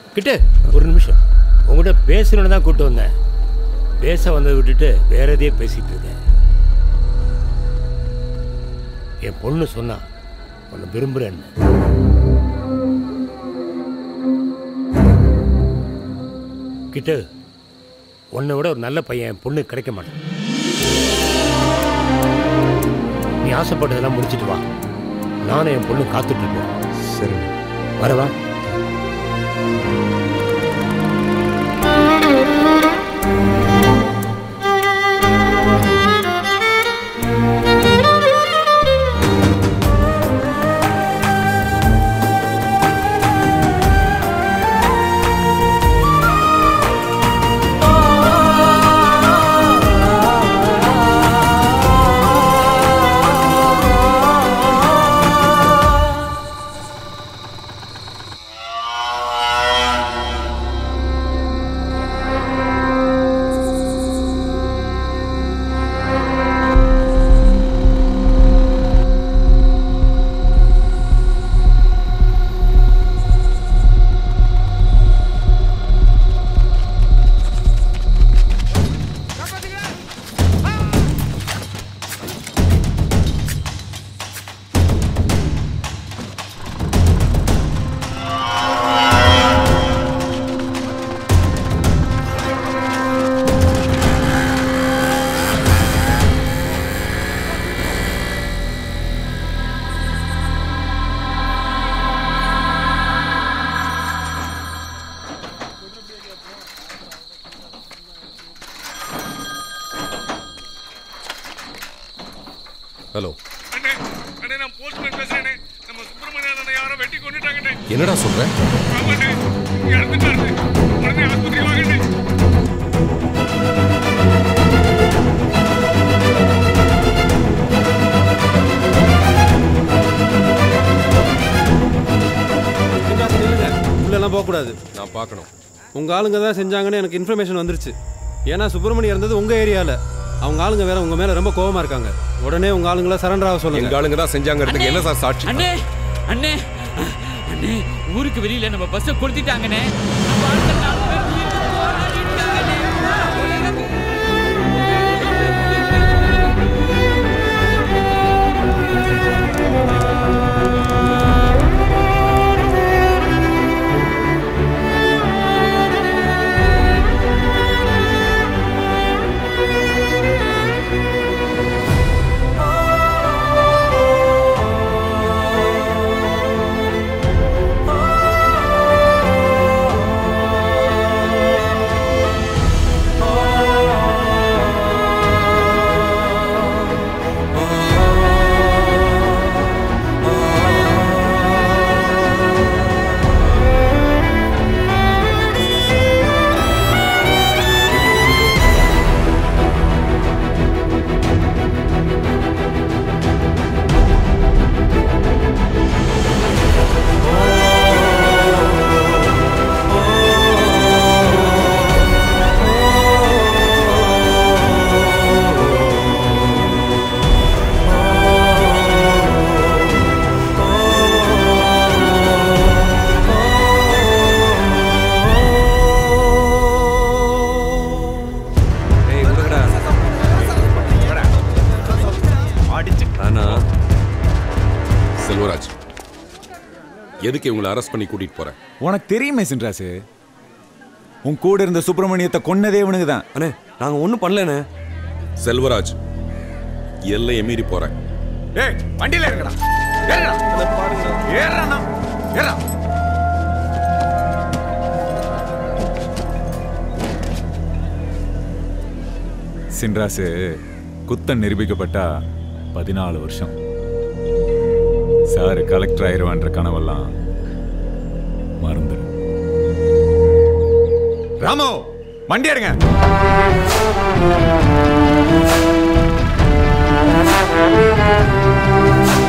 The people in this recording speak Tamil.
கிட்ட ஒரு நிமிஷம் உங்கள்கிட்ட பேசணும்னு தான் கூப்பிட்டு வந்தேன் பேச வந்ததை விட்டுட்டு வேற எதையே பேசிட்டு இருக்கேன் என் பொண்ணு சொன்னா உன்னை விரும்புறேன்னு கிட்ட உன்னை விட ஒரு நல்ல பையன் என் பொண்ணு கிடைக்க மாட்டான் நீ ஆசைப்பட்டதெல்லாம் முடிச்சிட்டு வா நானும் என் பொண்ணு காத்துட்டு இருப்போம் சரி வரவா ஹலோ அண்ணே அண்ணே நான் போஸ்ட்மேன் பேசுறேனே நம்ம சுப்பிரமணிய அண்ணனை யாரோ வெட்டி கொண்டுட்டாங்கண்ணே என்னடா சொல்ற ஆமாண்ணே இறந்துட்டாரு உடனே ஆஸ்பத்திரி வாங்கண்ணே உள்ளெல்லாம் போகக்கூடாது நான் பார்க்கணும் உங்கள் ஆளுங்க தான் செஞ்சாங்கன்னு எனக்கு இன்ஃபர்மேஷன் வந்துருச்சு ஏன்னா சுப்பிரமணி இருந்தது உங்கள் ஏரியாவில் அவங்க ஆளுங்க வேற உங்கள் மேலே ரொம்ப கோவமா இருக்காங்க உடனே உங்கள் ஆளுங்கள சரண்டர் ஆக சொல்லுங்க எங்க ஆளுங்க தான் செஞ்சாங்கிறதுக்கு என்ன சார் சாட்சி அண்ணே அண்ணே அண்ணே ஊருக்கு வெளியில நம்ம பஸ்ஸை கொளுத்திட்டாங்கண்ணே நம்ம ஆட்கள் நாலு பேர் உயிருக்கு போராடிட்டாங்கண்ணே. ஏய் விடுங்கடா ஆனா செல்வராஜ் எதுக்கு இவங்களை அரெஸ்ட் பண்ணி கூட்டிட்டு போறேன் உனக்கு தெரியுமே சின்ராசு உன் கூட இருந்த சுப்பிரமணியத்தை கொன்னதே இவனுக்கு தான் அண்ணே நாங்க ஒண்ணும் பண்ணலண்ணே செல்வராஜ் எல்லையை மீறி போறேன் ஏய் வண்டியில இருக்கடா ஏறடா ஏறடா ஏறடா சின்ராசு குத்தம் நிரூபிக்கப்பட்டா பதினாலு வருஷம் சார் கலெக்டர் ஆயிருவான்ற கனவெல்லாம் மறந்துடு ராமு வண்டி எடுங்க ஆ